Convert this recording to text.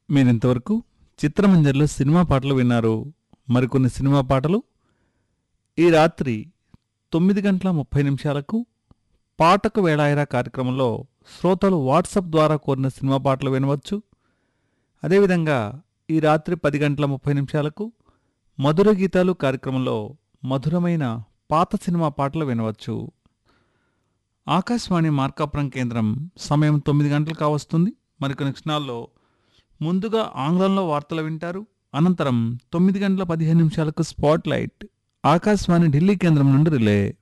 మీరింతవరకు చిత్రమంజర్లో సినిమా పాటలు విన్నారు మరికొన్ని సినిమా పాటలు ఈ రాత్రి తొమ్మిది గంటల ముప్పై నిమిషాలకు పాటకు వేళాయిరా కార్యక్రమంలో శ్రోతలు వాట్సాప్ ద్వారా కోరిన సినిమా పాటలు వినవచ్చు అదేవిధంగా ఈ రాత్రి పది గంటల ముప్పై నిమిషాలకు మధుర గీతాలు కార్యక్రమంలో మధురమైన పాత సినిమా పాటలు వినవచ్చు ఆకాశవాణి మార్కాపురం కేంద్రం సమయం తొమ్మిది గంటలు కావస్తుంది మరికొన్ని క్షణాల్లో ముందుగా ఆంగ్లంలో వార్తలు వింటారు అనంతరం తొమ్మిది గంటల పదిహేను నిమిషాలకు స్పాట్ లైట్ ఆకాశవాణి ఢిల్లీ కేంద్రం నుండి రిలే